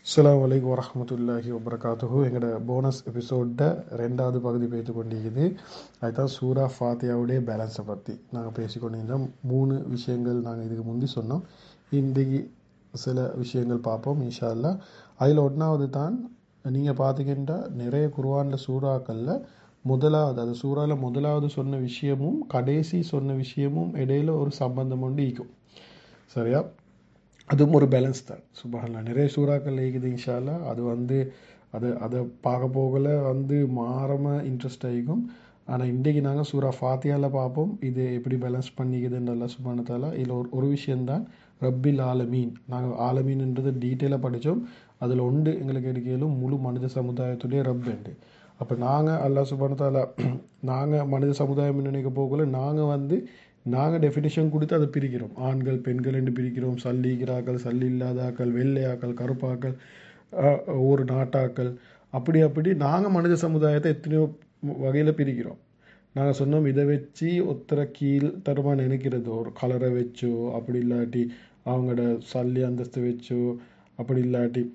அஸ்ஸலாமு அலைக்கும் வரஹ்மத்துல்லாஹி வபரகாத்துஹு எங்களோட போனஸ் எபிசோட ரெண்டாவது பகுதி பேத்து கொண்டிருக்குது அதுதான் சூரா ஃபாத்தியாவுடைய பேலன்ஸை பற்றி நாங்கள் பேசிக்கொண்டிருந்தோம் மூணு விஷயங்கள் நாங்கள் இதுக்கு முந்தி சொன்னோம் இன்றைக்கு சில விஷயங்கள் பார்ப்போம் இன்ஷா அல்லாஹ் அதில் ஒன்றாவது தான் நீங்கள் பார்த்தீங்கன்னா நிறைய குர்ஆனில் சூறாக்களில் முதலாவது அது சூறாவில் முதலாவது சொன்ன விஷயமும் கடைசி சொன்ன விஷயமும் இடையில ஒரு சம்பந்தம் ஒன்று ஈக்கும் சரியா அதுவும் ஒரு பேலன்ஸ் தான் சுபஹல்லா நிறைய சூறாக்கள் இருக்குது இன்ஷால்லா அது வந்து அது அதை பார்க்க போகல வந்து மாறாம இன்ட்ரெஸ்ட் ஆகிக்கும் ஆனால் இன்றைக்கு நாங்கள் சூறா ஃபாத்தியாவில் பார்ப்போம் இது எப்படி பேலன்ஸ் பண்ணிக்குதுன்றல சுபானத்தால இதில் ஒரு ஒரு விஷயந்தான் ரப்பில் ஆலமீன் நாங்கள் ஆலமீன்ன்றது டீட்டெயிலாக படித்தோம் அதில் ஒன்று எங்களுக்கு எடுக்கையிலும் முழு மனித சமுதாயத்துடைய ரப் உண்டு அப்போ நாங்கள் அல்லாஹ் சுபானத்தால நாங்கள் மனித சமுதாயம் நினைக்க போகல நாங்கள் வந்து நாங்கள் டெஃபினேஷன் கொடுத்து அதை பிரிக்கிறோம் ஆண்கள் பெண்கள் என்று பிரிக்கிறோம் சல்லிக்கிறாக்கள் சல்லி இல்லாதாக்கள் வெள்ளையாக்கள் கருப்பாக்கள் ஒரு நாட்டாக்கள் அப்படி அப்படி நாங்கள் மனித சமுதாயத்தை எத்தனையோ வகையில் பிரிக்கிறோம் நாங்கள் சொன்னோம் இதை வச்சு ஒத்தரை கீழ் தரமாக நினைக்கிறது ஒரு கலரை வச்சோ அப்படி இல்லாட்டி அவங்களோட சல்லி அந்தஸ்து வச்சோ அப்படி இல்லாட்டி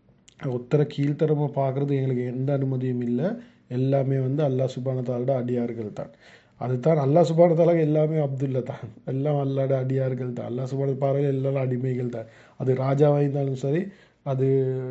ஒத்தரை கீழ்த்தரமாக பார்க்குறது எங்களுக்கு எந்த அனுமதியும் இல்லை எல்லாமே வந்து அல்லாஹ் சுபானத்தாலோட அடியார்கள் தான் அதுதான் அல்லா சுபானத்தாலாக எல்லாமே அப்துல்லா தான் எல்லாம் அல்லாட அடியார்கள் தான் அல்லா சுபான பார்வையில் எல்லாரும் அடிமைகள் தான் அது ராஜாவாக இருந்தாலும் சரி அது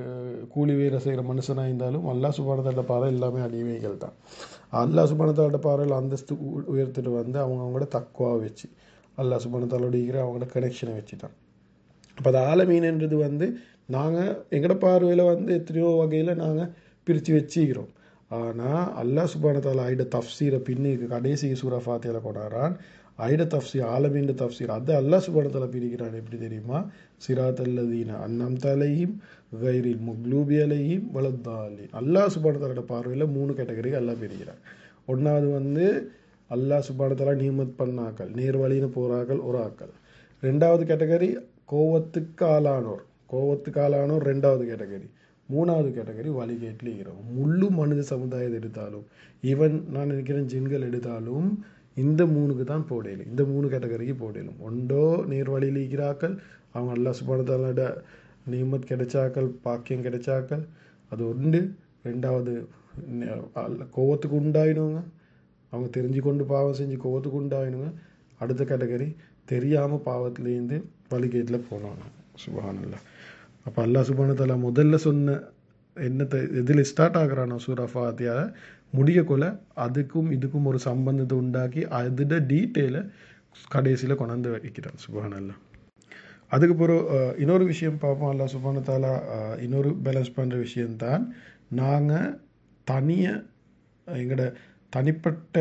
கூலி வேலை செய்கிற மனுஷனாக இருந்தாலும் அல்லா சுபானத்தாட பார்வை எல்லாமே அடிமைகள் தான் அல்லா சுபானத்தாலோட பார்வையில் அந்தஸ்து உயர்த்திட்டு வந்து அவங்க அவங்களோட தக்குவாக வச்சு அல்லா சுபானத்தாலோட இருக்கிற அவங்களோட கனெக்ஷனை வச்சு தான் அப்போ அது ஆலமீன்ன்றது வந்து நாங்கள் எங்களோட பார்வையில் வந்து எத்தனையோ வகையில் நாங்கள் பிரித்து வச்சுக்கிறோம் ஆனால் அல்லா சுபானத்தால் ஐட தஃப்சீரை பின்னுக்கு கடைசி சூரா ஃபாத்தியாவில் கொண்டாடுறான் ஐட தஃப்சீர் ஆலமீண்ட தஃப்சீர் அது அல்லா சுபானத்தால் பிரிக்கிறான் எப்படி தெரியுமா சிராத் அல்லதீன அன்னம் தலையும் கைரில் முக்லூபி அலையும் வளத்தாலி அல்லா சுபானத்தாலோட பார்வையில் மூணு கேட்டகரி அல்லா பிரிக்கிறான் ஒன்றாவது வந்து அல்லா சுபானத்தாலா நியமத் பண்ணாக்கள் நேர் வழின்னு போகிறாக்கள் ஒரு ஆக்கள் ரெண்டாவது கேட்டகரி கோவத்துக்கு ஆளானோர் கோவத்துக்கு ஆளானோர் ரெண்டாவது கேட்டகரி மூணாவது கேட்டகரி வழிகேட்டில் இருக்கிறோம் முழு மனித சமுதாயத்தை எடுத்தாலும் ஈவன் நான் நினைக்கிறேன் ஜின்கள் எடுத்தாலும் இந்த மூணுக்கு தான் போடையிலும் இந்த மூணு கேட்டகரிக்கு போடையிலும் ஒன்றோ நேர் வழியில் இருக்கிறாக்கள் அவங்க அல்லா சுபானத்தாலோட நியமத் கிடைச்சாக்கள் பாக்கியம் கிடைச்சாக்கள் அது ஒன்று ரெண்டாவது கோவத்துக்கு உண்டாயிடுவாங்க அவங்க தெரிஞ்சு கொண்டு பாவம் செஞ்சு கோவத்துக்கு உண்டாயிடுங்க அடுத்த கேட்டகரி தெரியாமல் பாவத்துலேருந்து வழிகேட்டில் போனாங்க சுபானல்லா அப்போ அல்லா சுபானத்தாலா முதல்ல சொன்ன என்னத்தை எதில் ஸ்டார்ட் ஆகிறானோ சூரா ஃபாத்தியாவை முடியக்குள்ள அதுக்கும் இதுக்கும் ஒரு சம்பந்தத்தை உண்டாக்கி அதோட டீட்டெயிலை கடைசியில் கொண்டாந்து வைக்கிறான் சுபானல்லா அதுக்கு பிறகு இன்னொரு விஷயம் பார்ப்போம் அல்லா சுபானத்தாலா இன்னொரு பேலன்ஸ் பண்ணுற விஷயந்தான் நாங்கள் தனியாக எங்களோட தனிப்பட்ட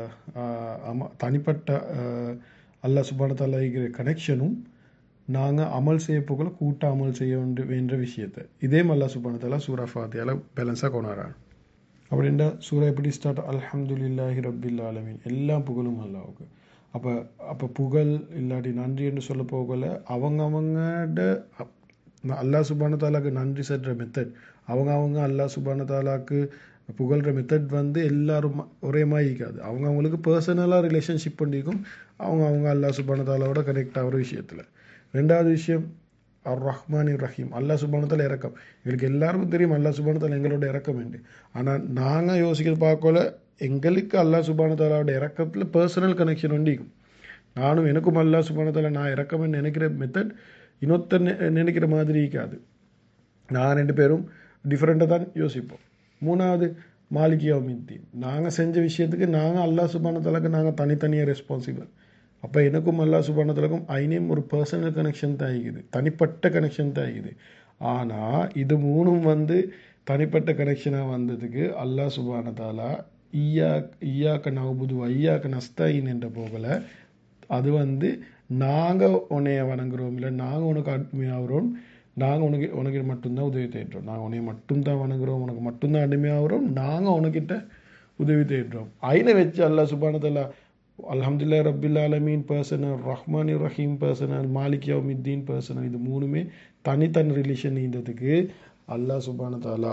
அம தனிப்பட்ட அல்லா சுபானத்தாலா இருக்கிற கனெக்ஷனும் நாங்கள் அமல் செய்ய போகல கூட்ட அமல் செய்ய வேண்ட விஷயத்தை இதே மல்லா சுபானத்தாலா சூரா ஃபாத்தியால பேலன்ஸாக கொண்டாடுறான் அப்படின்டா சூரா எப்படி ஸ்டார்ட் அல்ஹம்துலில்லாஹி ரப்பில் ஆலமீன் எல்லா புகழும் அல்லாவுக்கு அப்போ அப்போ புகழ் இல்லாட்டி நன்றி என்று சொல்ல போகல அவங்க அவங்கட அல்லா சுபான தாலாக்கு நன்றி சென்ற மெத்தட் அவங்க அவங்க அல்லா சுபான தாலாக்கு புகழ்கிற மெத்தட் வந்து எல்லாரும் ஒரே மாதிரி இருக்காது அவங்க அவங்களுக்கு பர்சனலாக ரிலேஷன்ஷிப் பண்ணிக்கும் அவங்க அவங்க அல்லா சுபான தாலாவோட கனெக்ட் ஆகிற விஷயத்தில் ரெண்டாவது விஷயம் அர் ரஹ்மான் ரஹீம் அல்லா சுபானத்தில் இறக்கம் எங்களுக்கு எல்லாருக்கும் தெரியும் அல்லா சுபானத்தில் எங்களோட இறக்கம் உண்டு ஆனால் நாங்கள் யோசிக்கிற பார்க்கல எங்களுக்கு அல்லா சுபானத்தாலோட இறக்கத்தில் பர்சனல் கனெக்ஷன் உண்டிக்கும் நானும் எனக்கும் அல்லா சுபானத்தால் நான் இறக்கம்னு நினைக்கிற மெத்தட் இன்னொருத்தர் நினைக்கிற மாதிரி இருக்காது நான் ரெண்டு பேரும் டிஃப்ரெண்ட்டாக தான் யோசிப்போம் மூணாவது மாலிகியா மித்தி நாங்கள் செஞ்ச விஷயத்துக்கு நாங்கள் அல்லா சுபானத்தாலுக்கு நாங்கள் தனித்தனியாக ரெஸ்பான்சிபிள் அப்போ எனக்கும் அல்லா சுபானத்துலக்கும் ஐநேம் ஒரு பர்சனல் கனெக்ஷன் தான் ஆகிக்குது தனிப்பட்ட கனெக்ஷன் தான் ஆகிக்குது ஆனால் இது மூணும் வந்து தனிப்பட்ட கனெக்ஷனாக வந்ததுக்கு அல்லா சுபானத்தாலா ஈயா ஈயாக்க நவபுது ஐயாக்க நஸ்தாயின் என்ற போகல அது வந்து நாங்கள் உன்னைய வணங்குறோம் இல்லை நாங்கள் உனக்கு அடிமையாகிறோம் நாங்கள் உனக்கு உனக்கு மட்டும்தான் உதவி தேடுறோம் நாங்கள் உன்னைய மட்டும்தான் வணங்குறோம் உனக்கு மட்டும்தான் அடிமையாகிறோம் நாங்கள் உனக்கிட்ட உதவி தேடுறோம் ஐனை வச்சு அல்லா சுபானத்தல்லா அலமதுல்லா ரபில் ஆலமீன் பர்சனல் ரஹ்மான் ரஹீம் பர்சனல் மாலிக் யவுமித்தீன் பர்சனல் இது மூணுமே தனித்தனி ரிலேஷன் இருந்ததுக்கு அல்லாஹ் சுபான தாலா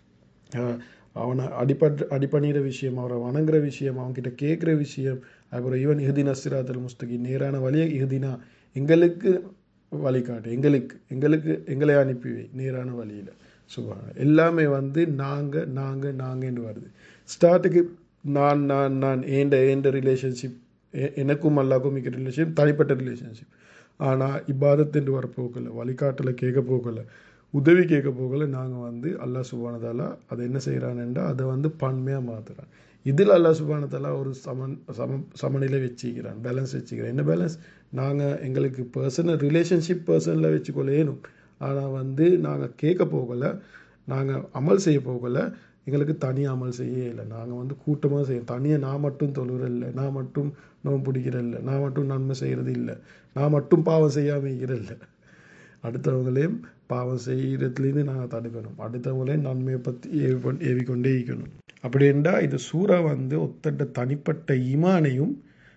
அவனை அடிபட் அடிப்பணிகிற விஷயம் அவரை வணங்குற விஷயம் அவன்கிட்ட கேட்குற விஷயம் அப்புறம் ஈவன் இஹதின் அஸ்ராத்தல் முஸ்தகி நேரான வழியை இஹதினா எங்களுக்கு வழிகாட்டு எங்களுக்கு எங்களுக்கு எங்களை அனுப்பி வை நேரான வழியில் சுபான எல்லாமே வந்து நாங்கள் நாங்கள் நாங்கன்னு வருது ஸ்டார்ட்டுக்கு நான் நான் நான் ஏண்ட ஏண்ட ரிலேஷன்ஷிப் எனக்கும் அல்லாக்கும் மிக்க ரிலேஷன்ஷிப் தனிப்பட்ட ரிலேஷன்ஷிப் ஆனால் இப்பாதத்துட்டு வர போகல வழிகாட்டில் கேட்க போகல உதவி கேட்க போகல நாங்கள் வந்து அல்லாஹ் சுபானதால அதை என்ன செய்கிறான்டா அதை வந்து பன்மையாக மாற்றுறான் இதில் அல்லாஹ் சுபானதால ஒரு சமன் சம சமநிலை வச்சுக்கிறான் பேலன்ஸ் வச்சுக்கிறான் என்ன பேலன்ஸ் நாங்கள் எங்களுக்கு பர்சனல் ரிலேஷன்ஷிப் பர்சனில் வச்சுக்கொள்ளேனும் ஆனால் வந்து நாங்கள் கேட்க போகலை நாங்கள் அமல் செய்ய போகலை எங்களுக்கு தனி அமல் செய்ய இல்லை நாங்கள் வந்து கூட்டமாக செய்ய தனியாக நான் மட்டும் தொழுகிற இல்லை நான் மட்டும் நோம் பிடிக்கிற இல்லை நான் மட்டும் நன்மை செய்கிறது இல்லை நான் மட்டும் பாவம் செய்யாமல் இருக்கிற இல்லை அடுத்தவங்களையும் பாவம் செய்கிறதுலேருந்து நாங்கள் தடுக்கணும் அடுத்தவங்களையும் நன்மையை பற்றி ஏவி கொண்டு ஏவிக்கொண்டே இருக்கணும் அப்படின்றா இது சூறா வந்து ஒத்தட்ட தனிப்பட்ட ஈமானையும்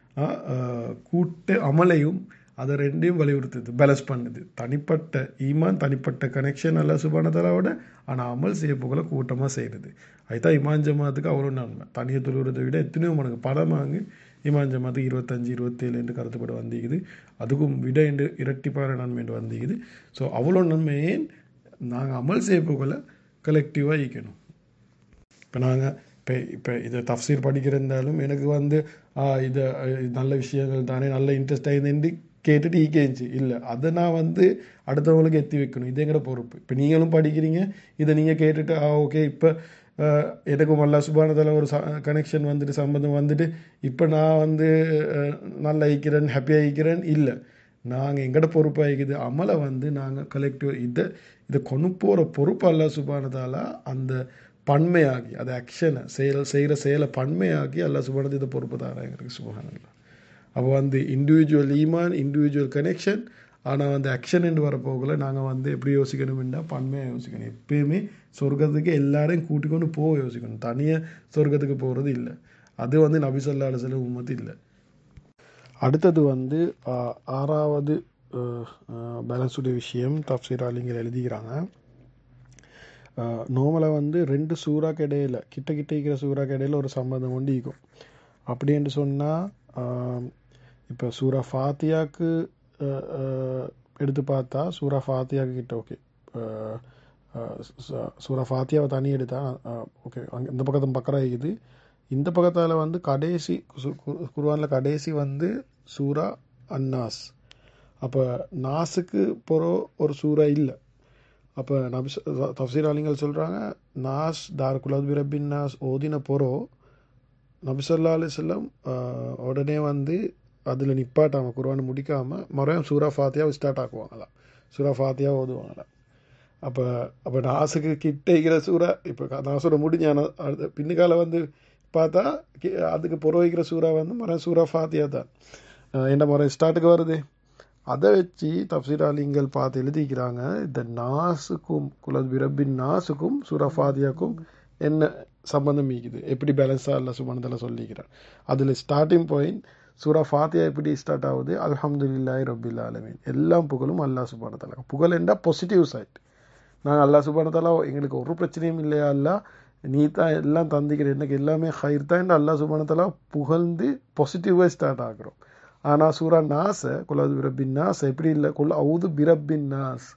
கூட்ட அமலையும் அதை ரெண்டையும் வலியுறுத்துது பேலன்ஸ் பண்ணுது தனிப்பட்ட ஈமான் தனிப்பட்ட கனெக்ஷன் அல்ல சுபானதாலாவோட ஆனால் அமல் செய்ய போகல கூட்டமாக செய்கிறது அதுதான் இமான் ஜமாத்துக்கு அவ்வளோ நன்மை தனியை தொழுகிறதை விட எத்தனையோ மடங்கு படமாங்கு இமான் ஜமாத்துக்கு இருபத்தஞ்சி இருபத்தேழு என்று கருத்துப்பட வந்திக்குது அதுக்கும் விட என்று இரட்டிப்பான நன்மை என்று வந்திக்குது ஸோ அவ்வளோ நன்மையே நாங்கள் அமல் செய்ய போகல கலெக்டிவாக ஈக்கணும் இப்போ நாங்கள் இப்போ இப்போ இதை தஃசீர் படிக்கிறந்தாலும் எனக்கு வந்து இதை நல்ல விஷயங்கள் தானே நல்ல இன்ட்ரெஸ்ட் ஆகிருந்து கேட்டுட்டு ஈக்கேஞ்சி இல்லை அதை நான் வந்து அடுத்தவங்களுக்கு எத்தி வைக்கணும் இது எங்கட பொறுப்பு இப்போ நீங்களும் படிக்கிறீங்க இதை நீங்கள் கேட்டுட்டு ஆ ஓகே இப்போ எனக்கும் அல்லா சுபானத்தில் ஒரு கனெக்ஷன் வந்துட்டு சம்மந்தம் வந்துட்டு இப்போ நான் வந்து நல்லா ஈக்கிறேன் ஹாப்பியாக ஈக்கிறேன் இல்லை நாங்கள் எங்கட பொறுப்பு ஆகிக்குது அமலை வந்து நாங்கள் கலெக்டிவ் இதை இதை கொண்டு போகிற பொறுப்பு அல்லா சுபானதால அந்த பன்மையாகி அது ஆக்ஷனை செயல் செய்கிற செயலை பன்மையாக்கி அல்லா சுபானது இதை பொறுப்பு தாராங்க எனக்கு சுபானல்லா அப்போ வந்து இண்டிவிஜுவல் ஈமான் இண்டிவிஜுவல் கனெக்ஷன் ஆனால் வந்து ஆக்ஷன் என்று வரப்போகல நாங்கள் வந்து எப்படி யோசிக்கணும்னா பன்மையாக யோசிக்கணும் எப்பயுமே சொர்க்கத்துக்கு எல்லாரையும் கூட்டி கொண்டு போக யோசிக்கணும் தனியாக சொர்க்கத்துக்கு போகிறது இல்லை அது வந்து நபிசல்லா அலுவல உம்மத்து இல்லை அடுத்தது வந்து ஆறாவது பேலன்ஸுடைய விஷயம் தப்சீர் அலிங்கர் எழுதிக்கிறாங்க நோமலை வந்து ரெண்டு சூறாக்கு இடையில கிட்ட கிட்ட இருக்கிற சூறாக்கு இடையில ஒரு சம்பந்தம் கொண்டு இருக்கும் அப்படின்னு சொன்னால் இப்போ சூரா ஃபாத்தியாக்கு எடுத்து பார்த்தா சூரா ஃபாத்தியாக்கு கிட்ட ஓகே சூரா ஃபாத்தியாவை தனி எடுத்தா ஓகே அங்கே இந்த பக்கத்து பக்கரா இருக்குது இந்த பக்கத்தால் வந்து கடைசி குருவானில் கடைசி வந்து சூரா அன்னாஸ் அப்போ நாஸுக்கு போகிற ஒரு சூறா இல்லை அப்போ நபி தஃசீர் அலிங்கள் சொல்கிறாங்க நாஸ் தார் குலத் பிரபின் நாஸ் ஓதின பொறோ நபிசல்லா அலிஸ்லம் உடனே வந்து அதில் நிப்பாட்டாமல் குர்வானை முடிக்காமல் மறுபடியும் சூரா ஃபாத்தியா ஸ்டார்ட் ஆக்குவாங்களாம் சூரா ஃபாத்தியா ஓதுவாங்களாம் அப்போ அப்போ நாசுக்கு கிட்ட இருக்கிற சூறா இப்போ நாசூரை முடிஞ்சான அடுத்த பின்னுக்கால வந்து பார்த்தா அதுக்கு புறவைக்கிற சூறா வந்து மறுபடியும் சூரா ஃபாத்தியா தான் என்ன முறை ஸ்டார்ட்டுக்கு வருது அதை வச்சு தப்சீர் அலிங்கள் பார்த்து எழுதிக்கிறாங்க இந்த நாசுக்கும் குலத் பிரபின் நாசுக்கும் சூரா ஃபாத்தியாக்கும் என்ன சம்பந்தம் இருக்குது எப்படி பேலன்ஸாக இல்லை சுமனத்தில் சொல்லிக்கிறார் அதில் ஸ்டார்டிங் பாயிண்ட் சூரா ஃபாத்தியா எப்படி ஸ்டார்ட் ஆகுது அல்ஹம்துலில்லாய் ரபில் ஆலமீன் எல்லாம் புகழும் அல்லா சுபானத்தலா புகழ் என்றால் பாசிட்டிவ் சைட் நாங்கள் அல்லா சுபானத்தலா எங்களுக்கு ஒரு பிரச்சனையும் இல்லையா அல்ல நீ தான் எல்லாம் தந்திக்கிற எனக்கு எல்லாமே ஹைர் தான் அல்லா சுபானத்தலா புகழ்ந்து பாசிட்டிவாக ஸ்டார்ட் ஆகிறோம் ஆனால் சூரா நாஸை குலாது பிரபின் நாஸ் எப்படி இல்லை குல் அவுது பிரபின் நாஸ்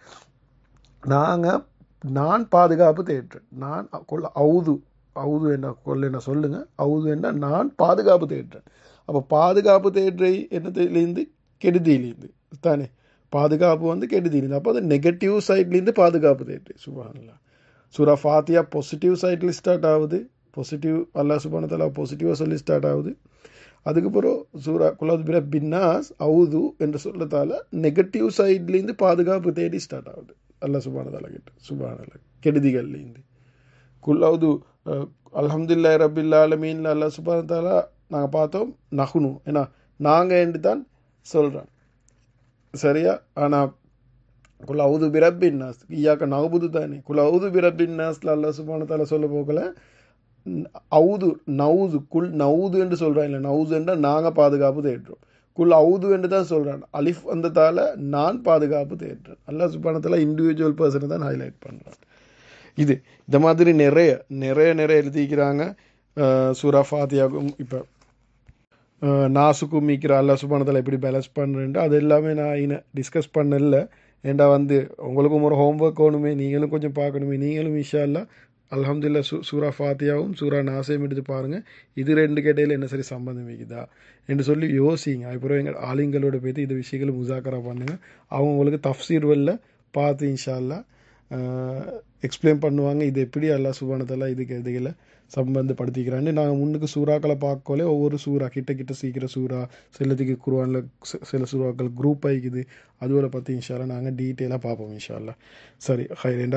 நாங்கள் நான் பாதுகாப்பு தேடுறேன் நான் கொள்ள அவுது அவுது என்ன கொள்ள என்ன சொல்லுங்க அவுது என்ன நான் பாதுகாப்பு தேடுறேன் அப்போ பாதுகாப்பு தேடுற என்னத்துலேருந்து கெடுதியிலேருந்து தானே பாதுகாப்பு வந்து கெடுதியிலேருந்து அப்போ அது நெகட்டிவ் சைட்லேருந்து பாதுகாப்பு தேடுறேன் சுபான்லாம் சூரா ஃபாத்தியா பாசிட்டிவ் சைடில் ஸ்டார்ட் ஆகுது பாசிட்டிவ் அல்லா சுபானத்தில் பாசிட்டிவாக சொல்லி ஸ்டார்ட் ஆகுது அதுக்கப்புறம் சூரா குலாத் பிர பின்னாஸ் அவுது என்று சொல்லத்தால் நெகட்டிவ் சைட்லேருந்து பாதுகாப்பு தேடி ஸ்டார்ட் ஆகுது அல்லா சுபானதால கிட்ட சுபானல கெடுதிகள்லேருந்து குல்லாவது அலமதுல்லா ரபில்லா அலமீன்ல அல்லா சுபானதாலா நாங்கள் பார்த்தோம் நகுனு ஏன்னா நாங்கள் என்று தான் சொல்கிறோம் சரியா ஆனால் குல அவுது பிரபின் நாஸ் ஈயாக்க நகுபுது தானே குல அவுது பிரபின் நாஸ்ல அல்லா சுபானதால சொல்ல போகல அவுது நவுது குல் நவுது என்று சொல்கிறான் இல்லை நவுது என்றால் நாங்கள் பாதுகாப்பு தேடுறோம் குல் அவுது என்று தான் சொல்கிறான் அலிஃப் வந்ததால் நான் பாதுகாப்பு தேடுறேன் அல்லா சுபானத்தில் இண்டிவிஜுவல் பர்சனை தான் ஹைலைட் பண்ணுறான் இது இந்த மாதிரி நிறைய நிறைய நிறைய எழுதிக்கிறாங்க சூரா ஃபாத்தியாகும் இப்போ அஹ், நாசுக்கும் மீக்கிற அல்லா சுபானத்தில் எப்படி பேலன்ஸ் பண்ணுறேன்ட்டு அது எல்லாமே நான் இன்னும் டிஸ்கஸ் பண்ணல ஏண்டா வந்து உங்களுக்கும் ஒரு ஹோம்ஒர்க் வேணுமே நீங்களும் கொஞ்சம் பார்க்கணுமே நீங்களும் இன்ஷா அல்லா அல்ஹம்துலில்லா சூ சூரா ஃபாத்தியாவும் சூரா நாசையும் எடுத்து பாருங்கள் இது ரெண்டு கேட்டையில் என்ன சரி சம்பந்தம் வைக்குதா என்று சொல்லி யோசிங்க அப்புறம் எங்கள் ஆளுங்களோட போய்த்து இந்த விஷயங்களை முசாக்கரா பண்ணுங்கள் அவங்க உங்களுக்கு தஃப்சீர் வெளில பார்த்து இன்ஷா அல்லா எக்ஸ்பிளைன் பண்ணுவாங்க இது எப்படி அல்லா சுபானத்தெல்லாம் இதுக்கு இதுகளை சம்பந்தப்படுத்திக்கிறான்னு நாங்கள் முன்னுக்கு சூறாக்களை பார்க்கல ஒவ்வொரு சூறா கிட்ட கிட்ட சீக்கிரம் சூறா சிலத்துக்கு குருவானில் சில சூறாக்கள் குரூப் ஆகிக்குது அதுவரை பற்றி இன்ஷால்லா நாங்கள் டீட்டெயிலாக பார்ப்போம் இன்ஷால்லா சரி ஹைரேண்டா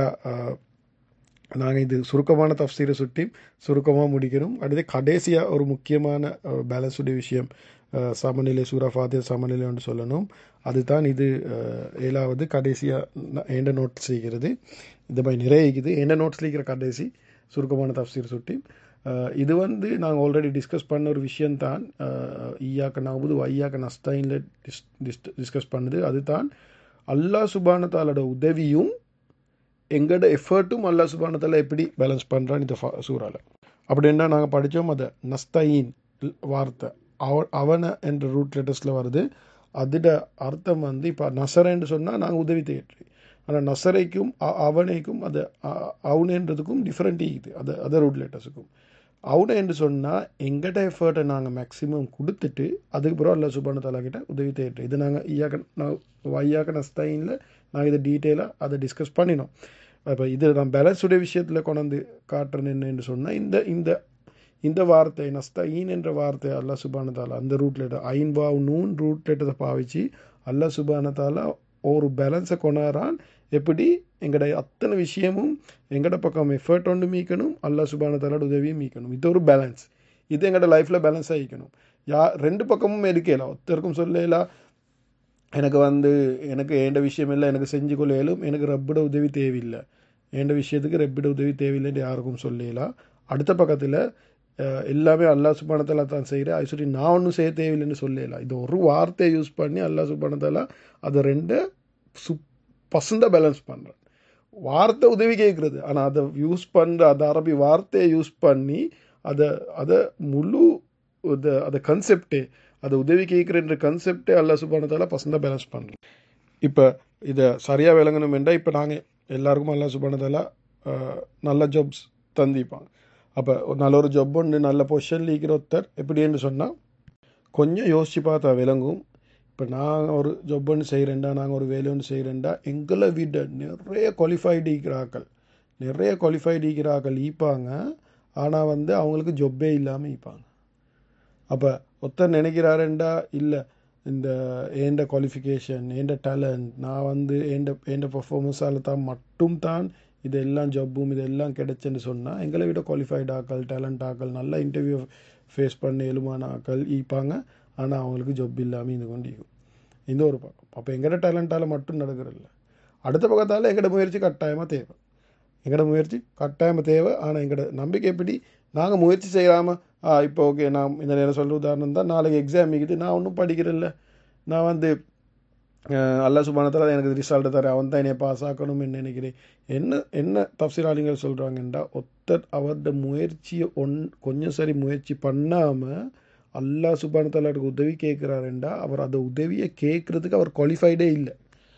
நாங்கள் இது சுருக்கமான தஃப்சீரை சுட்டி சுருக்கமாக முடிக்கிறோம் அடுத்து கடைசியாக ஒரு முக்கியமான பேலன்ஸ் உடைய விஷயம் அஹ், சமநிலை சூரா ஃபாத்தியா சமநிலை ஒன்று சொல்லணும் அதுதான் இது அஹ், ஏழாவது கடைசியாக எந்த நோட் செய்கிறது இந்த மாதிரி நிறைய இருக்குது எந்த நோட்ஸ் இருக்கிற கடைசி சுருக்கமான தஃப்சீர் சுட்டி அஹ், இது வந்து நாங்கள் ஆல்ரெடி டிஸ்கஸ் பண்ண ஒரு விஷயம்தான் அஹ், ஈயாக்க நாகுது வையாக்க நஸ்தாயின்ல டிஸ் டிஸ்கஸ் பண்ணுது அதுதான் அல்லாஹ் சுபான தாலோட உதவியும் எங்களோட எஃபர்ட்டும் அல்லா சுபானத்தில் எப்படி பேலன்ஸ் பண்ணுறான்னு இந்த ஃபா சூறாவில் அப்படின்னா நாங்கள் படித்தோம் அதை நஸ்தயின் வார்த்தை அவ அவனை என்ற ரூட் லெட்டர்ஸில் வருது அதோட அர்த்தம் வந்து இப்போ நசரன்னு சொன்னால் நாங்கள் உதவி தேற்றி ஆனால் நசரைக்கும் அ- அவனைக்கும் அது அ- அவனன்றதுக்கும் டிஃப்ரெண்ட் இருக்குது அது அதர் ரூட் லெட்டர்ஸுக்கும் அவனை என்று சொன்னால் எங்கிட்ட எஃபர்ட்டை நாங்கள் மேக்ஸிமம் கொடுத்துட்டு அதுக்கப்புறம் அல்லா சுபான தலா கிட்ட உதவி தேட்டு இது நாங்கள் ஈயாக்க நான் வையாக்க நஸ்தாயினில் நாங்கள் இதை டீட்டெயிலாக அதை டிஸ்கஸ் பண்ணினோம் இப்போ இது நான் பேலன்ஸுடைய விஷயத்தில் கொண்டாந்து காட்டுறேன் என்னன்னு சொன்னால் இந்த இந்த இந்த வார்த்தை நஸ்தீன் என்ற வார்த்தை அல்லாஹ் சுபான தாலா அந்த ரூட் லெட்டர் ஐன் வாவ் நூன் ரூட் லெட்டரை பாவிச்சு அல்லாஹ் சுபான தாலா ஒரு பேலன்ஸை கொண்டாடுறான் எப்படி எங்கட அத்தனை விஷயமும் எங்கட பக்கம் எஃபர்ட் ஒன்று மீக்கணும் அல்லாஹ் சுபான தாலோட உதவியும் மீக்கணும் இது ஒரு பேலன்ஸ் இது எங்கட லைஃப்பில் பேலன்ஸ் ஆகிக்கணும் யா ரெண்டு பக்கமும் எடுக்கலாம் ஒருத்தருக்கும் சொல்லலாம் எனக்கு வந்து எனக்கு ஏண்ட விஷயம் இல்லை எனக்கு செஞ்சு கொள்ள இயலும் எனக்கு ரப்பிட உதவி தேவையில்லை ஏண்ட விஷயத்துக்கு ரப்பிட உதவி தேவையில்லைன்னு யாருக்கும் சொல்லலாம் அடுத்த பக்கத்தில் அஹ், எல்லாமே அல்லா சுபானத்தாலா தான் செய்கிறேன் அது சொல்லி நான் ஒன்றும் செய்ய தேவையில்லைன்னு சொல்லலாம் இது ஒரு வார்த்தையை யூஸ் பண்ணி அல்லா சுபானத்தாலா அதை ரெண்டு சு பசந்தாக பேலன்ஸ் பண்ணுறேன் வார்த்தை உதவி கேட்குறது ஆனால் அதை யூஸ் பண்ணுற அந்த அரபி வார்த்தையை யூஸ் பண்ணி அதை அதை முழு அதை அதை கன்செப்டே அதை உதவி கேட்குறன்ற கன்செப்டே அல்லா சுபானத்தால பசந்தாக பேலன்ஸ் பண்ணுறோம் இப்போ இதை சரியாக விளங்கணும் என்றால் இப்போ நாங்கள் எல்லாருக்கும் அல்லா சுபானத்தால நல்ல ஜாப்ஸ் தந்திப்பாங்க அப்போ ஒரு நல்ல ஒரு ஜாப் ஒன்று நல்ல பொசிஷனில் இருக்கிற ஒருத்தர் எப்படின்னு சொன்னால் கொஞ்சம் யோசித்து பார்த்தா விளங்கும் இப்போ நான் ஒரு ஜாப் ஒன்று செய்கிறேன்டா நாங்கள் ஒரு வேலை ஒன்று செய்கிறேன்டா எங்களை விட நிறைய குவாலிஃபைடு இருக்கிறாக்கள் நிறைய குவாலிஃபைடு இருக்கிறாக்கள் ஈப்பாங்க ஆனால் வந்து அவங்களுக்கு ஜொப்பே இல்லாமல் ஈப்பாங்க அப்போ ஒருத்தர் நினைக்கிறாருண்டா இல்லை இந்த ஏண்ட குவாலிஃபிகேஷன் ஏண்ட டேலண்ட் நான் வந்து ஏண்ட ஏண்ட பர்ஃபார்மன்ஸால் தான் மட்டும் தான் இதெல்லாம் ஜப்பும் இதெல்லாம் கிடைச்சுன்னு சொன்னால் எங்களை விட குவாலிஃபைடு ஆக்கள் டேலண்ட் ஆக்கள் நல்ல இன்டர்வியூ ஃபேஸ் பண்ண எழுமான ஆக்கள் ஈப்பாங்க ஆனால் அவங்களுக்கு ஜப் இல்லாமல் இது கொண்டு இருக்கும் இந்த ஒரு பக்கம் அப்போ எங்கட டேலண்டால் மட்டும் நடக்கிறதில்ல அடுத்த பக்கத்தால் எங்கட முயற்சி கட்டாயமாக தேவை எங்கட முயற்சி கட்டாயமாக தேவை ஆனால் எங்கட நம்பிக்கை எப்படி நாங்கள் முயற்சி செய்யாமல் ஆ இப்போ ஓகே நான் இந்த நேரம் சொல்கிற உதாரணம் தான் நாளைக்கு எக்ஸாம் இருக்குது நான் ஒன்றும் படிக்கிறதில்ல நான் வந்து அஹ், அல்லாஹ் சுபானத்தில் எனக்கு ரிசல்ட் தரேன் அவன் தான் என்னை பாஸ் ஆக்கணும்னு நினைக்கிறேன் என்ன என்ன தப்சீராளிகள் சொல்கிறாங்கன்றா ஒருத்தர் அவரோட முயற்சியை ஒன் கொஞ்சம் சரி முயற்சி பண்ணாமல் அல்லாஹ் சுபானத்தாலுக்கு உதவி கேட்குறாருண்டா அவர் அந்த உதவியை கேட்குறதுக்கு அவர் குவாலிஃபைடே இல்லை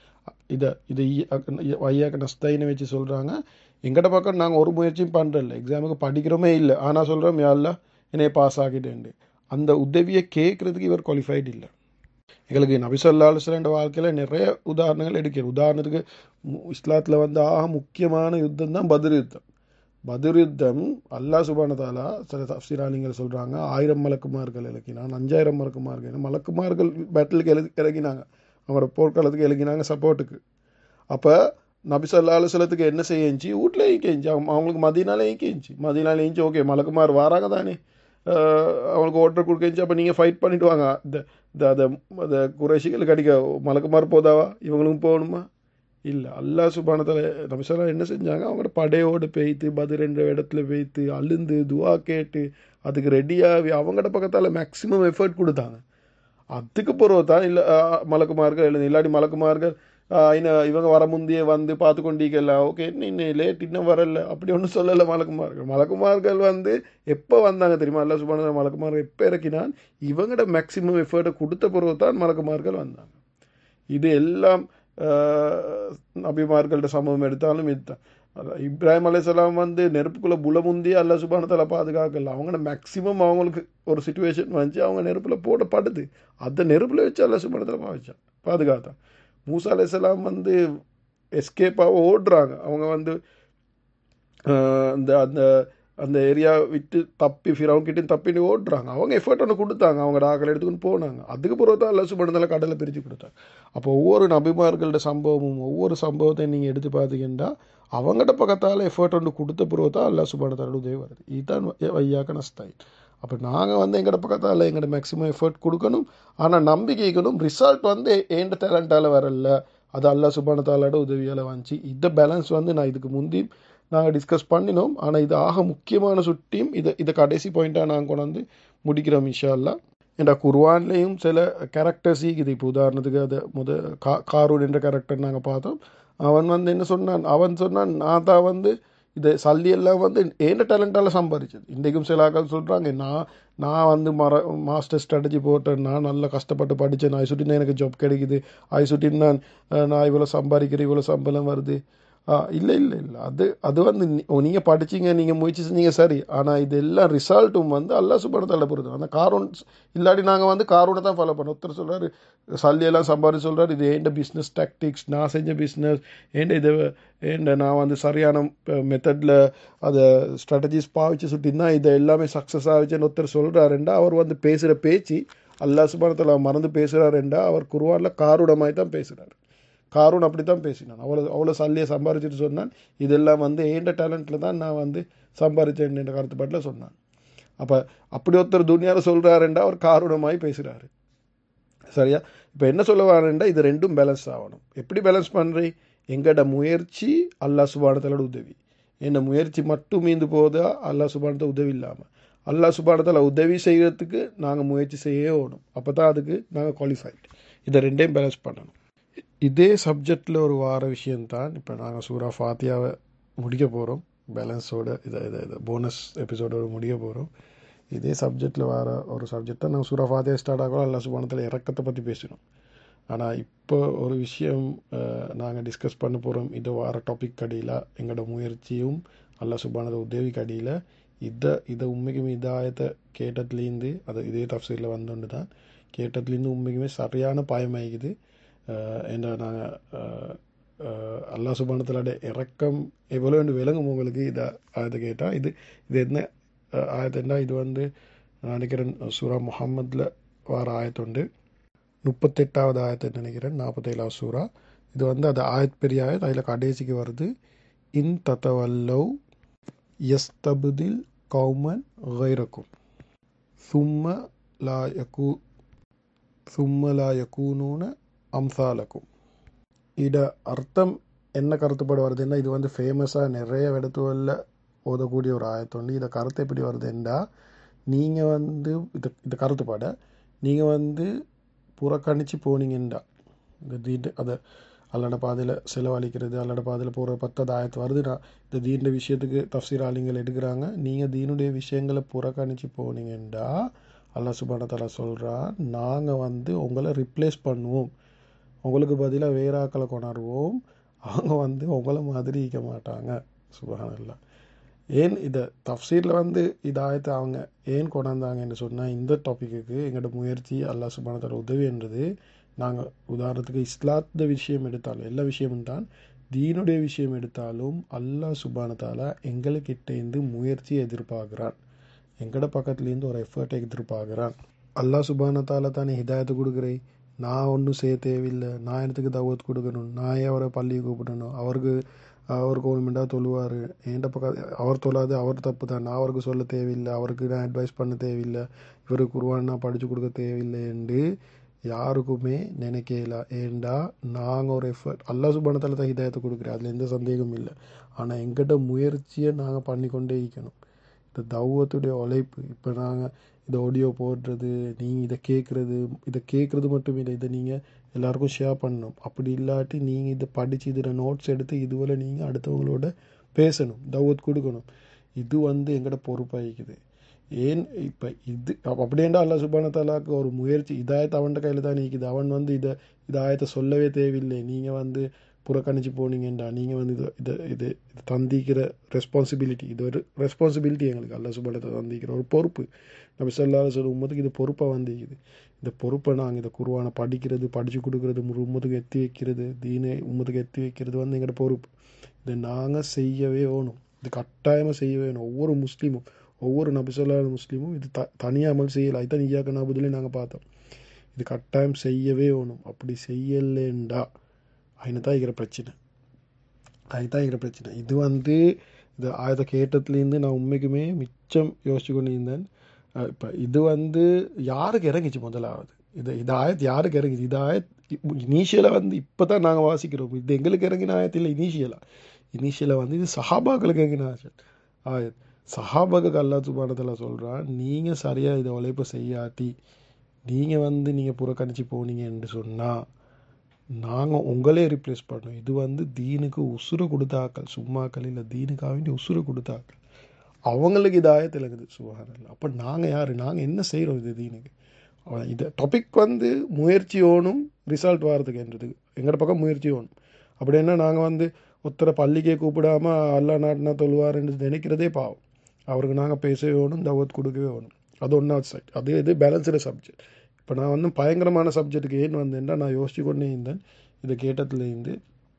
இதை இதை ஐயாக்க நஸ்தைன்னு வச்சு சொல்கிறாங்க எங்கட பக்கம் நாங்கள் ஒரு முயற்சியும் பண்ணுறதில்ல எக்ஸாமுக்கு படிக்கிறோமே இல்லை ஆனால் சொல்கிறோம் யாரில் என்னைய பாஸ் ஆகிட்டேன்ட்டு அந்த உதவியை கேட்குறதுக்கு இவர் குவாலிஃபைடு இல்லை எங்களுக்கு நபிசல்லா அலுவலண்ட வாழ்க்கையில் நிறைய உதாரணங்கள் எடுக்கிறோம் உதாரணத்துக்கு இஸ்லாத்தில் வந்து ஆக முக்கியமான யுத்தம் தான் பத்ர் யுத்தம் பத்ர் யுத்தம் அல்லாஹ் சுபானதாலா சில தப்சீராளிங்கள் சொல்கிறாங்க ஆயிரம் மலக்குமார்கள் இறக்கினான் அஞ்சாயிரம் மலக்குமார்கள் மலக்குமார்கள் பேட்டிலுக்கு எழுதி இறக்கினாங்க அவங்களோட போர்க்காலத்துக்கு எழுதினாங்க சப்போர்ட்டுக்கு அப்போ நபிசல்லா அலுவலத்துக்கு என்ன செய்யச்சு வீட்டில் ஏங்கிச்சு அவங்க அவங்களுக்கு மதியனால ஏங்கிச்சு மதியனால ஏஞ்சி ஓகே மலக்குமார் வாராங்க தானே அஹ் அவங்களுக்கு ஓட்டர் கொடுக்கச்சு அப்போ நீங்கள் ஃபைட் பண்ணிட்டு வாங்க இந்த இந்த அதை அந்த குறைஷிகளுக்கு அடிக்க மலக்குமார் போதாவா இவங்களும் போகணுமா இல்லை அல்லாஹ் சுபானத்தில் நபிசல்லா என்ன செஞ்சாங்க அவங்களோட படையோடு பெய்த்து பதில் என்ற இடத்துல பெய்த்து அழுந்து துவா கேட்டு அதுக்கு ரெடியாகி அவங்களோட பக்கத்தால் மேக்ஸிமம் எஃபர்ட் கொடுத்தாங்க அதுக்கு பிறகு தான் இல்லை மலக்குமார்கள் எழுது இல்லாட்டி மலக்குமார்கள் இன்னும் இவங்க வர முந்தைய வந்து பார்த்து கொண்டீங்கல்ல ஓகே இன்னும் லேட் இன்னும் வரல அப்படி ஒன்றும் சொல்லலை மலக்குமார்கள் மலக்குமார்கள் வந்து எப்போ வந்தாங்க தெரியுமா அல்ல சுபான மலக்குமார்கள் எப்போ இறக்கினான் இவங்கட மேக்சிமம் எஃபர்ட்டை கொடுத்த பிறகு தான் மலக்குமார்கள் வந்தாங்க இது எல்லாம் நபிமார்கள்ட்ட சம்பவம் எடுத்தாலும் இதுதான் இப்ராஹிம் அலையாம் வந்து நெருப்புக்குள்ளே புலமுந்தி அல்ல சுபானத்தில் பாதுகாக்கல அவங்க மேக்சிமம் அவங்களுக்கு ஒரு சுச்சுவேஷன் வந்துச்சு அவங்க நெருப்பில் போடப்படுது அந்த நெருப்பில் வச்சு அல்ல சுபானத்தில் வச்சான் பாதுகாத்தான் மூசா அலையாம் வந்து எஸ்கேப்பாக ஓடுறாங்க அவங்க வந்து அந்த அந்த அந்த ஏரியா விட்டு தப்பி ஃபிரவன் கிட்டே தப்பின்னு ஓடுறாங்க அவங்க எஃபர்ட் ஒன்று கொடுத்தாங்க அவங்க டாக்கள் எடுத்துக்கின்னு போனாங்க அதுக்கு பிறகு தான் அல்ல சுபானத்தில் கடலை பிரித்து கொடுத்தாங்க அப்போ ஒவ்வொரு நபிமார்களோட சம்பவமும் ஒவ்வொரு சம்பவத்தையும் நீங்கள் எடுத்து பார்த்தீங்கன்னா அவங்கள்ட்ட பக்கத்தால் எஃபர்ட் ஒன்று கொடுத்த பிறகு தான் அல்லா சுபானத்தாரோட உதவி வருது இதுதான் வையாக்க நஸ்தாய் அப்போ நாங்கள் வந்து எங்கள்ட பக்கத்தால் எங்கள்ட மேக்ஸிமம் எஃபர்ட் கொடுக்கணும் ஆனால் நம்பிக்கைக்கணும் ரிசல்ட் வந்து ஏண்ட டேலண்டால் வரல அது அல்லா சுபானத்தாலோட உதவியால் வந்துச்சு இந்த பேலன்ஸ் வந்து நான் இதுக்கு முந்தி நாங்கள் டிஸ்கஸ் பண்ணினோம் ஆனால் இது ஆக முக்கியமான சுட்டியும் இதை இதை கடைசி பாயிண்ட்டாக நாங்கள் கொண்டாந்து முடிக்கிறோம் இன்ஷால்லா ஏன்டா குர்வான்லேயும் சில கேரக்டர்ஸ் இது இப்போ உதாரணத்துக்கு அது முத கா காரூன் என்ற கேரக்டர் நாங்கள் பார்த்தோம் அவன் வந்து என்ன சொன்னான் அவன் சொன்னான் நான் தான் வந்து இது சல்லி எல்லாம் வந்து ஏண்ட டேலண்டால் சம்பாதிச்சது இன்றைக்கும் சில ஆக்கள் சொல்கிறாங்க நான் நான் வந்து மர மாஸ்டர் ஸ்ட்ராட்டஜி போட்டேன் நான் நல்லா கஷ்டப்பட்டு படித்தேன் ஐ சுட்டினா எனக்கு ஜாப் கிடைக்குது ஐ சுட்டின் நான் நான் இவ்வளோ சம்பாதிக்கிறேன் இவ்வளோ சம்பளம் வருது இல்லை இல்லை இல்லை அது அது வந்து நீங்கள் படிச்சிங்க நீங்கள் முயற்சி செஞ்சீங்க சரி ஆனால் இது எல்லாம் ரிசல்ட்டும் வந்து அல்லா சுபணத்தால் பொறுத்து அந்த காரோன் இல்லாட்டி நாங்கள் வந்து காரோனை தான் ஃபாலோ பண்ணோம் ஒருத்தர் சொல்கிறார் சல்லியெல்லாம் சம்பாதிச்சு சொல்கிறார் இது ஏண்ட பிஸ்னஸ் டாக்டிக்ஸ் நான் செஞ்ச பிஸ்னஸ் ஏண்ட இது ஏண்ட நான் வந்து சரியான மெத்தடில் அதை ஸ்ட்ராட்டஜிஸ் பாவிச்சு சுட்டின்னா இதை எல்லாமே சக்ஸஸ் ஆகிச்சுன்னு ஒருத்தர் சொல்கிறாருண்டா அவர் வந்து பேசுகிற பேச்சு அல்லா சுபானத்தில் மறந்து பேசுகிறாருண்டா அவர் குருவானில் காருடமாய் தான் பேசுகிறார் காரூன் அப்படி தான் பேசினான் அவ்வளோ அவ்வளோ சல்லியை சம்பாரிச்சிட்டு சொன்னான் இதெல்லாம் வந்து ஏண்ட டேலண்ட்டில் தான் நான் வந்து சம்பாரித்தேன் என்ற கருத்துப்பாட்டில் சொன்னான் அப்போ அப்படி ஒருத்தர் துனியாவில் சொல்கிறாருண்டா அவர் காரூணமாய் பேசுகிறாரு சரியா இப்போ என்ன சொல்ல வரேன்டா இது ரெண்டும் பேலன்ஸ் ஆகணும் எப்படி பேலன்ஸ் பண்ணுறேன் எங்கட முயற்சி அல்லா சுபானத்தலோட உதவி என்ன முயற்சி மட்டும் மீந்து போதா அல்லா சுபானத்தை உதவி இல்லாமல் அல்லா சுபானத்தில் உதவி செய்கிறதுக்கு நாங்கள் முயற்சி செய்யவே ஓடும் அப்போ தான் அதுக்கு நாங்கள் குவாலிஃபைட் இதை ரெண்டையும் பேலன்ஸ் பண்ணணும் இதே சப்ஜெக்டில் ஒரு வார விஷயந்தான் இப்போ நாங்கள் சூரா ஃபாத்தியாவை முடிக்க போகிறோம் பேலன்ஸோட இதை இதை இதை போனஸ் எபிசோடோட முடிக்க போகிறோம் இதே சப்ஜெக்டில் வர ஒரு சப்ஜெக்ட் தான் நாங்கள் சூரா ஃபாத்தியா ஸ்டார்ட் ஆகலாம் அல்லா சுபானத்தில் இறக்கத்தை பற்றி பேசினோம் ஆனால் இப்போ ஒரு விஷயம் நாங்கள் டிஸ்கஸ் பண்ண போகிறோம் இது வார டாபிக் அடியில் எங்களோட முயற்சியும் அல்லா சுபானத உதவி கடியில் இதை இதை உண்மைக்குமே இதாயத்தை கேட்டதுலேருந்து அது இதே தப்சீரில் வந்தோண்டு தான் கேட்டதுலேருந்து உண்மைக்குமே சரியான பாயமாகிக்குது ஏன்னா நாங்கள் அல்லா சுபானத்தலோட இறக்கம் எவ்வளோ விளங்கும் உங்களுக்கு இதை ஆயத்தை கேட்டால் இது இது என்ன ஆயத்துன்னா இது வந்து நான் நினைக்கிறேன் சூரா முகம்மதில் வர ஆயத்துண்டு முப்பத்தெட்டாவது ஆயத்தை நினைக்கிறேன் நாற்பத்தேழாவது சூறா இது வந்து அது ஆயத் பெரிய ஆயத் அதில் கடைசிக்கு வருது இன் தத்தவல்லவ் எஸ்தபுதில் கௌமன் கைரக்கும் சும்ம லா யக்கூ சும்ம லா யக்கூனூன அம்சாலக்கும் இட அர்த்தம் என்ன கருத்துப்பட வருதுன்னா இது வந்து ஃபேமஸாக நிறைய இடத்துகளில் ஓதக்கூடிய ஒரு ஆயத்தொண்டு இதை கருத்து எப்படி வருதுண்டா நீங்கள் வந்து இது இந்த கருத்துப்பட நீங்கள் வந்து புறக்கணித்து போனீங்கண்டா இந்த தீண்டு அதை அல்லட பாதையில் செலவழிக்கிறது அல்லட பாதையில் போகிற பத்தாவது ஆயத்து வருதுன்னா இந்த தீண்ட விஷயத்துக்கு தஃசீர் ஆலிங்கள் எடுக்கிறாங்க நீங்கள் தீனுடைய விஷயங்களை புறக்கணித்து போனீங்கண்டா அல்லா சுபானத்தால சொல்கிறா நாங்கள் வந்து உங்களை ரிப்ளேஸ் பண்ணுவோம் உங்களுக்கு பதிலாக வேறாக்களை கொண்டாடுவோம் அவங்க வந்து உங்களை மாதிரி இருக்க மாட்டாங்க சுபஹானல்லா ஏன் இதை தஃசீரில் வந்து இதாயத்தை அவங்க ஏன் கொண்டாந்தாங்கன்னு சொன்னால் இந்த டாப்பிக்கு எங்களோட முயற்சி அல்லா சுபானத்தோட உதவி என்றது நாங்கள் உதாரணத்துக்கு இஸ்லாத்த விஷயம் எடுத்தாலும் எல்லா விஷயமும் தான் தீனுடைய விஷயம் எடுத்தாலும் அல்லா சுபானத்தால் எங்களுக்கிட்டேருந்து முயற்சி எதிர்பார்க்குறான் எங்கட பக்கத்துலேருந்து ஒரு எஃபர்ட்டை எதிர்பார்க்குறான் அல்லா சுபானத்தால் தானே ஹிதாயத்தை கொடுக்குறேன் நான் ஒன்றும் செய்ய தேவையில்லை நான் எனக்கு தவத் கொடுக்கணும் நான் அவரை பள்ளியை கூப்பிடணும் அவருக்கு அவர் கவர்மெண்ட்டாக தொழுவார் என்கிட்ட பக்கம் அவர் தொழாது அவர் தப்பு தான் நான் அவருக்கு சொல்ல தேவையில்லை அவருக்கு நான் அட்வைஸ் பண்ண தேவையில்லை இவருக்கு குருவான் நான் படித்து கொடுக்க தேவையில்லை என்று யாருக்குமே நினைக்கல ஏண்டா நாங்கள் ஒரு எஃபர்ட் அல்லா சுபானத்தில் தான் ஹிதாயத்தை கொடுக்குறேன் அதில் எந்த சந்தேகமும் இல்லை ஆனால் எங்கிட்ட முயற்சியை நாங்கள் பண்ணிக்கொண்டே இருக்கணும் இந்த தௌவத்துடைய உழைப்பு இப்போ நாங்கள் இந்த ஆடியோ போடுறது நீங்கள் இதை கேட்குறது இதை கேட்குறது மட்டும் இல்லை இதை நீங்கள் எல்லாருக்கும் ஷேர் பண்ணணும் அப்படி இல்லாட்டி நீங்கள் இதை படித்து இதில் நோட்ஸ் எடுத்து இதுவரை நீங்கள் அடுத்தவங்களோட பேசணும் தவத் கொடுக்கணும் இது வந்து எங்களோட பொறுப்பாகிக்குது ஏன் இப்போ இது அப்ப அப்படியேண்டா அல்லா சுபான தாலாக்கு ஒரு முயற்சி இதாயத்தை அவன்கிட்ட கையில் தான் நிற்குது அவன் வந்து இதை இதாயத்தை சொல்லவே தேவையில்லை நீங்கள் வந்து புறக்கணிச்சு போனீங்கண்டா நீங்கள் வந்து இதை இதை இது இது தந்திக்கிற ரெஸ்பான்சிபிலிட்டி இது ஒரு ரெஸ்பான்சிபிலிட்டி எங்களுக்கு அல்லா சுபானத்தை தந்திக்கிற ஒரு பொறுப்பு நம்ம சொல்லாத சொல்லும் உம்மத்துக்கு இது பொறுப்பாக வந்திக்குது இந்த பொறுப்பை நாங்கள் இதை குருவான படிக்கிறது படித்து கொடுக்குறது முழு உம்மத்துக்கு எத்தி வைக்கிறது தீனை உம்மத்துக்கு எத்தி வைக்கிறது வந்து எங்களோட பொறுப்பு இதை நாங்கள் செய்யவே வேணும் இது கட்டாயமாக செய்ய வேணும் ஒவ்வொரு முஸ்லீமும் ஒவ்வொரு நபி சொல்லாத முஸ்லீமும் இது த தனியாக அமல் செய்யலை அதுதான் ஈயாக்க நபுதிலே நாங்கள் பார்த்தோம் இது கட்டாயம் செய்யவே வேணும் அப்படி செய்யலேண்டா அதுன்னு தான் இருக்கிற பிரச்சனை அதுதான் இருக்கிற பிரச்சனை இது வந்து இது ஆயத்தை கேட்டதுலேருந்து நான் உண்மைக்குமே மிச்சம் யோசிச்சு கொண்டு இருந்தேன் இப்போ இது வந்து யாருக்கு இறங்கிச்சு முதலாவது இது இது ஆயத்து யாருக்கு இறங்கிச்சு இது ஆயத் இனிஷியலாக வந்து இப்போ தான் நாங்கள் வாசிக்கிறோம் இது எங்களுக்கு இறங்கின ஆயத்து இல்லை இனிஷியலாக இனிஷியலாக வந்து இது சஹாபாக்களுக்கு இறங்கின ஆயத் ஆயத் சஹாபாக்கு அல்லா சுபானத்தில் சொல்கிறான் நீங்கள் சரியாக இதை உழைப்பை செய்யாட்டி நீங்கள் வந்து நீங்கள் புறக்கணிச்சு போனீங்கன்னு சொன்னால் நாங்கள் உங்களே ரிப்ளேஸ் பண்ணோம் இது வந்து தீனுக்கு உசுறு கொடுத்தாக்கள் சும்மாக்கள் இல்லை தீனுக்காக வேண்டி உசுறு கொடுத்தாக்கள் அவங்களுக்கு இது ஆயத்திலங்குது சுபஹானல்ல அப்போ நாங்கள் யார் நாங்கள் என்ன செய்கிறோம் இது தீனுக்கு இது டாபிக் வந்து முயற்சி ஓணும் ரிசல்ட் வரதுக்குன்றது எங்களோட பக்கம் முயற்சி ஓணும் அப்படின்னா நாங்கள் வந்து ஒருத்தரை பள்ளிக்கே கூப்பிடாம அல்லா நாட்டினா தொழுவாருன்னு நினைக்கிறதே பாவம் அவருக்கு நாங்கள் பேசவே வேணும் தவத் கொடுக்கவே வேணும் அது ஒன்றாவது சைட் அது இது பேலன்ஸ்டு சப்ஜெக்ட் இப்போ நான் வந்து பயங்கரமான சப்ஜெக்ட்டுக்கு ஏன்னு வந்தேன்டா நான் யோசிச்சு கொண்டே இருந்தேன் இதை கேட்டதுலேருந்து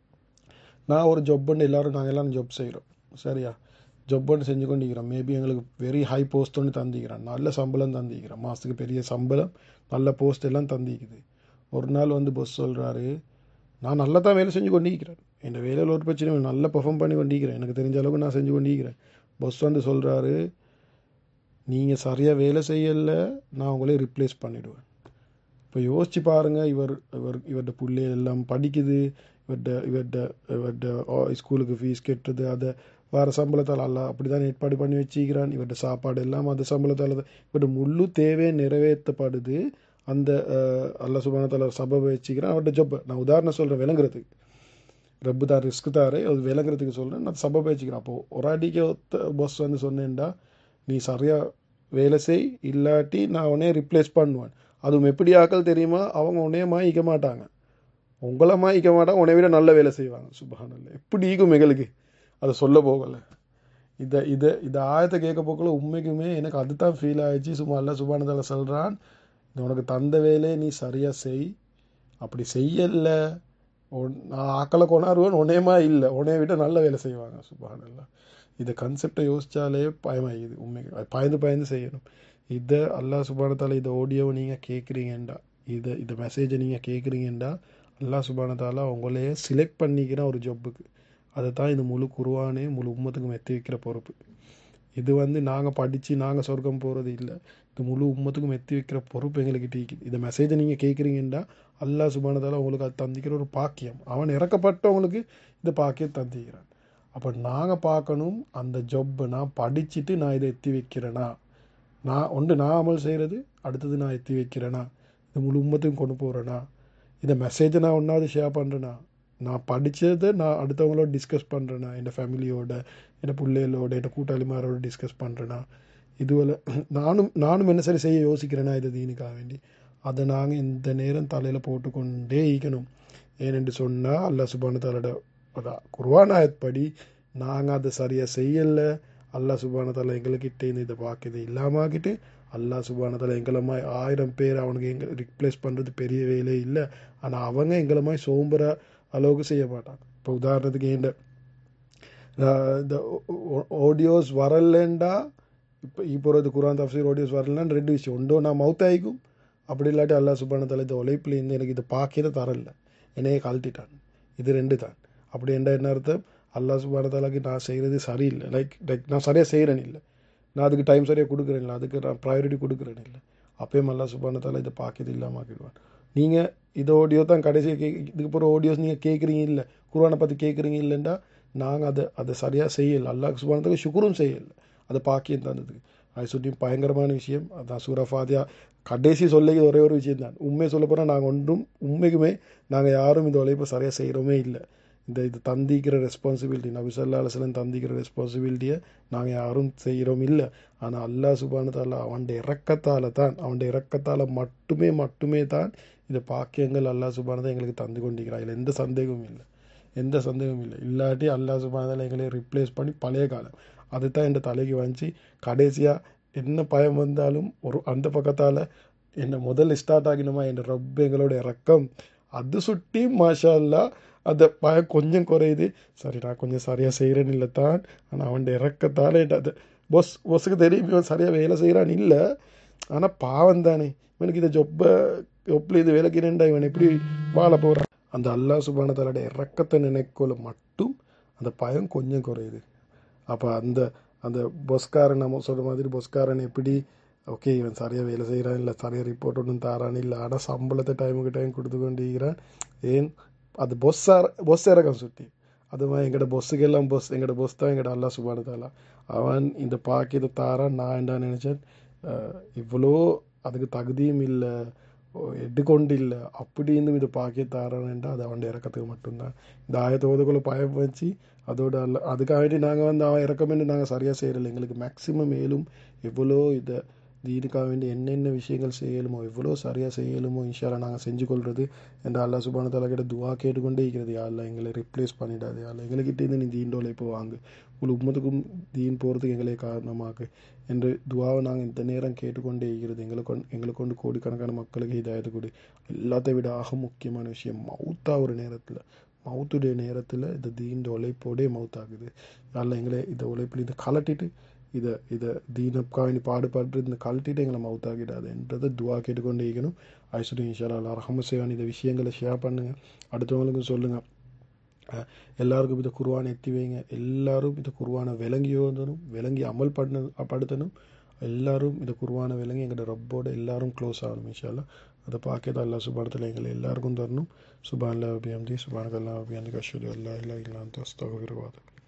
நான் ஒரு ஜொப்புன்னு எல்லோரும் நாங்கள் எல்லாம் ஜொப் செய்கிறோம் சரியா ஜொப்புன்னு செஞ்சு கொண்டு இருக்கிறோம் மேபி எங்களுக்கு வெரி ஹை போஸ்ட் ஒன்று தந்திக்கிறேன் நல்ல சம்பளம் தந்திக்கிறேன் மாதத்துக்கு பெரிய சம்பளம் நல்ல போஸ்ட் எல்லாம் தந்திக்குது ஒரு நாள் வந்து பொஸ் சொல்கிறாரு நான் நல்லா தான் வேலை செஞ்சு கொண்டிருக்கிறேன் என் வேலையில் ஒரு பிரச்சனை நல்லா பெர்ஃபார்ம் பண்ணி கொண்டிருக்கிறேன் எனக்கு தெரிஞ்ச அளவுக்கு நான் செஞ்சு கொண்டிருக்கிறேன் பொஸ் வந்து சொல்கிறாரு நீங்கள் சரியாக வேலை செய்யலை நான் உங்களே ரிப்ளேஸ் பண்ணிவிடுவேன் இப்போ யோசிச்சு பாருங்கள் இவர் இவர் இவர்கிட்ட பிள்ளைகள் எல்லாம் படிக்குது இவர்கிட்ட இவர்கிட்ட இவர்கிட்ட ஸ்கூலுக்கு ஃபீஸ் கட்டுறது அதை வேறு சம்பளத்தால் அல்ல அப்படி தான் ஏற்பாடு பண்ணி வச்சுக்கிறான் இவர்கிட்ட சாப்பாடு எல்லாம் அந்த சம்பளத்தால் தான் இவர்கிட்ட முழு தேவை நிறைவேற்றப்படுது அந்த அல்ல சுபானத்தால் சபை வச்சுக்கிறான் அவர்கிட்ட ஜப் நான் உதாரணம் சொல்கிறேன் விளங்குறதுக்கு ரப்பு தான் ரிஸ்க் தாரு அது விளங்குறதுக்கு சொல்கிறேன் நான் சபை வச்சுக்கிறேன் அப்போது ஒரு அடிக்கு பஸ் வந்து சொன்னேன்டா நீ சரியாக வேலை செய் இல்லாட்டி நான் உடனே ரிப்ளேஸ் பண்ணுவேன் அதுவும் எப்படி ஆக்கள் தெரியுமா அவங்க உடனே மாயிக்க மாட்டாங்க உங்களை மாயிக்க மாட்டாங்க உன்னை விட நல்ல வேலை செய்வாங்க சுபஹானல்ல எப்படி ஈக்கும் எங்களுக்கு அதை சொல்ல போகலை இதை இதை இதை ஆயத்தை கேட்க போக்கல உண்மைக்குமே எனக்கு அதுதான் ஃபீல் ஆயிடுச்சு சும்மா அல்ல சுபானதால சொல்கிறான் இது உனக்கு தந்த வேலையை நீ சரியாக செய் அப்படி செய்யலை நான் ஆக்களை கொண்டாடுவேன் உனையமா இல்லை உனைய விட நல்ல வேலை செய்வாங்க சுபானல்லா இதை கன்செப்டை யோசித்தாலே பயமாகிது உண்மைக்கு பயந்து பயந்து செய்யணும் இதை அல்லா சுபானத்தால் இதை ஆடியோவை நீங்கள் கேட்குறீங்கண்டா இதை இந்த மெசேஜை நீங்கள் கேட்குறீங்கண்டா அல்லா சுபானத்தால் உங்களையே சிலெக்ட் பண்ணிக்கிற ஒரு ஜப்புக்கு அதை தான் இந்த முழு குருவானே முழு உம்மத்துக்கும் எத்தி வைக்கிற பொறுப்பு இது வந்து நாங்கள் படித்து நாங்கள் சொர்க்கம் போகிறது இல்லை இந்த முழு உம்மத்துக்கும் எத்தி வைக்கிற பொறுப்பு எங்களுக்கு டீக்குது இந்த மெசேஜை நீங்கள் கேட்குறீங்கன்னா அல்லா சுபானதால் உங்களுக்கு அது தந்திக்கிற ஒரு பாக்கியம் அவன் இறக்கப்பட்டவங்களுக்கு இந்த பாக்கியம் தந்திக்கிறான் அப்போ நாங்கள் பார்க்கணும் அந்த ஜொப்பை நான் படிச்சுட்டு நான் இதை எத்தி வைக்கிறேனா நான் ஒன்று நான் அமல் செய்கிறது அடுத்தது நான் எத்தி வைக்கிறேனா இந்த முழு உம்மத்தையும் கொண்டு போகிறேனா இந்த மெசேஜை நான் ஒன்றாவது ஷேர் பண்ணுறேனா நான் படித்ததை நான் அடுத்தவங்களோட டிஸ்கஸ் பண்ணுறேனா என் ஃபேமிலியோட என் பிள்ளைகளோட என் கூட்டாளிமாரோட டிஸ்கஸ் பண்ணுறேனா இதுவரை நானும் நானும் என்ன சரி செய்ய யோசிக்கிறேனா இது தீனுக்காக வேண்டி அதை நாங்கள் இந்த நேரம் தலையில் போட்டுக்கொண்டே ஈக்கணும் ஏனென்று சொன்னால் அல்லா சுபானத்தாலோட அதான் குர்வானாயத்படி நாங்கள் அதை சரியாக செய்யலை அல்லா சுபானத்தால் எங்களுக்கிட்டே இதை பார்க்குது இல்லாமக்கிட்டு அல்லா சுபானத்தால் எங்களை மாதிரி ஆயிரம் பேர் அவனுக்கு எங்க ரிப்ளேஸ் பண்ணுறது பெரிய வேலை இல்லை ஆனால் அவங்க எங்களை மாதிரி சோம்புற அளவுக்கு செய்ய மாட்டாங்க இப்போ உதாரணத்துக்கு ஏண்ட இந்த ஆடியோஸ் வரலண்டா இப்போ இப்போ இது குரான் தஃசீர் ஆடியோஸ் வரலன்னு ரெண்டு விஷயம் ஒன்றோ நான் மவுத் ஆகிக்கும் அப்படி இல்லாட்டி அல்லா சுபானத்தால் இந்த உழைப்புலேருந்து எனக்கு இதை பார்க்கவே தரல என்னையே கழட்டிட்டான் இது ரெண்டு தான் அப்படி என்ன என்ன அர்த்தம் அல்லா சுபானத்தாலாக்கு நான் செய்கிறது சரியில்லை லைக் லைக் நான் சரியாக செய்கிறேன் இல்லை நான் அதுக்கு டைம் சரியாக கொடுக்குறேன் இல்லை அதுக்கு நான் ப்ரையாரிட்டி கொடுக்குறேன் இல்லை அப்பயும் அல்லா சுபானத்தால இதை பார்க்கறது இல்லாமல் ஆக்கிடுவான் நீங்கள் இது ஆடியோ தான் கடைசியாக கே இதுக்கு போகிற ஆடியோஸ் நீங்கள் கேட்குறீங்க இல்லை குர்வானை பற்றி கேட்குறீங்க இல்லைண்டா நாங்கள் அதை அதை சரியாக செய்யலை அல்லாஹ் சுபானத்துக்கு சுக்குரும் செய்யலை அதை பாக்கியம் தந்ததுக்கு அது சுற்றி பயங்கரமான விஷயம் அதான் சூரா ஃபாத்தியா கடைசி சொல்லிக்கு ஒரே ஒரு விஷயம் தான் உண்மையை சொல்ல போனால் நாங்கள் ஒன்றும் உண்மைக்குமே நாங்கள் யாரும் இந்த உழைப்பை சரியாக செய்கிறோமே இல்லை இந்த இது தந்திக்கிற ரெஸ்பான்சிபிலிட்டி நபி சொல்லா அலுவலம் தந்திக்கிற ரெஸ்பான்சிபிலிட்டியை நாங்கள் யாரும் செய்கிறோம் இல்லை ஆனால் அல்லாஹ் சுபானத்தால் அவன் இறக்கத்தால் தான் அவன் இறக்கத்தால் மட்டுமே மட்டுமே தான் இந்த பாக்கியங்கள் அல்லாஹ் சுபானதை எங்களுக்கு தந்து கொண்டிருக்கிறார் இதில் எந்த சந்தேகமும் இல்லை எந்த சந்தேகமும் இல்லை இல்லாட்டி அல்லாஹ் சுபானதால் எங்களை ரிப்ளேஸ் பண்ணி பழைய காலம் அதுதான் என் தலைக்கு வந்துச்சு கடைசியாக என்ன பயம் வந்தாலும் ஒரு அந்த பக்கத்தால் என்ன முதல்ல ஸ்டார்ட் ஆகினோமா என் ரப் எங்களோட இறக்கம் அது சுட்டி மாஷா அல்லா அந்த பயம் கொஞ்சம் குறையுது சரி நான் கொஞ்சம் சரியாக செய்கிறேன்னு இல்லை தான் ஆனால் அவன் இறக்கத்தால் அது பொஸ் பொஸ்ஸுக்கு தெரியும் இவன் சரியாக வேலை செய்கிறான்னு இல்லை ஆனால் பாவம் தானே இவனுக்கு இதை ஜொப்பை ஜொப்பில் இது வேலைக்கு நின்றா இவன் எப்படி வாழ போகிறான் அந்த அல்லா சுபானத்தாலோட இறக்கத்தை நினைக்கல மட்டும் அந்த பயம் கொஞ்சம் குறையுது அப்போ அந்த அந்த பொஸ்காரன் நம்ம சொல்கிற மாதிரி பொஸ்காரன் எப்படி ஓகே இவன் சரியாக வேலை செய்கிறான் இல்லை சரியாக ரிப்போர்ட் ஒன்றும் தாரான் இல்லை ஆனால் சம்பளத்தை டைமுக்கு டைம் கொடுத்து கொண்டிருக்கிறான் ஏன் அது பொஸ்ஸார் பொஸ் இறக்கம் சுற்றி அது மாதிரி எங்களோட பொஸ்ஸுக்கெல்லாம் பொஸ் எங்களோட பொஸ் தான் எங்களோட அல்லா சுபானத்தாலா அவன் இந்த பாக்கியத்தை தாரான் நான் என்ன நினச்சேன் இவ்வளோ அதுக்கு தகுதியும் இல்லை எடுக்கொண்டு இல்லை அப்படி இருந்தும் இது பாக்கிய தாரான்டா அது அவன் இறக்கத்துக்கு மட்டும்தான் இந்த ஆயத்தை ஓதுக்குள்ள பயம் வச்சு அதோட அல்ல அதுக்காக வேண்டி நாங்கள் வந்து அவன் இறக்கமென்று நாங்கள் சரியாக செய்யலை எங்களுக்கு மேக்சிமம் மேலும் எவ்வளோ இதை தீனுக்காக வேண்டி என்னென்ன விஷயங்கள் செய்யலுமோ எவ்வளோ சரியாக செய்யலுமோ இன்ஷால்லா நாங்கள் செஞ்சு கொள்வது என்ற அல்லா சுபான தலா கிட்ட துவா கேட்டுக்கொண்டே இருக்கிறது யாரில் எங்களை ரிப்ளேஸ் பண்ணிடாது யாரில் எங்கள்கிட்ட இருந்து நீ தீண்டோலை இப்போ வாங்கு உங்களுக்கு உம்மத்துக்கும் தீன் போகிறதுக்கு எங்களே காரணமாக்கு என்று துவாவை நாங்கள் இந்த நேரம் கேட்டுக்கொண்டே இருக்கிறது எங்களை கொண்டு எங்களை கொண்டு கோடிக்கணக்கான மக்களுக்கு இதாயத்து கொடு எல்லாத்தை விட ஆக முக்கியமான விஷயம் மவுத்தா ஒரு நேரத்தில் மவுத்துடைய நேரத்தில் இந்த தீண்ட உழைப்போடே மவுத்தாகுது அதில் எங்களை இந்த உழைப்பில் இதை கலட்டிட்டு இதை இதை தீனக்காவினி பாடுபட்டு இந்த கழட்டிட்டு எங்களை மவுத்தாக்கிடாது என்றதை துவா கேட்டுக்கொண்டே இருக்கணும் ஐஸ்வரி இன்ஷாலா அல்லா ரஹம சேவான் இந்த விஷயங்களை ஷேர் பண்ணுங்கள் அடுத்தவங்களுக்கும் சொல்லுங்கள் எல்லாருக்கும் இந்த குருவானை எத்தி வைங்க எல்லாரும் இந்த குருவானை விளங்கி ஓதணும் விளங்கி அமல் பண்ண படுத்தணும் எல்லாரும் இந்த குருவானை விளங்கி எங்களோட ரப்போட எல்லாரும் க்ளோஸ் ஆகணும் இன்ஷால்லா அதை பார்க்கறது அல்லா சுபானத்தில் எங்களை எல்லாருக்கும் தரணும் சுபான் அல்லா அபியம்தி சுபானக் அல்லா அபியந்தி கஷூதி அல்லா இல்லா இல்லாந்த அஸ்தகவிரவாதம்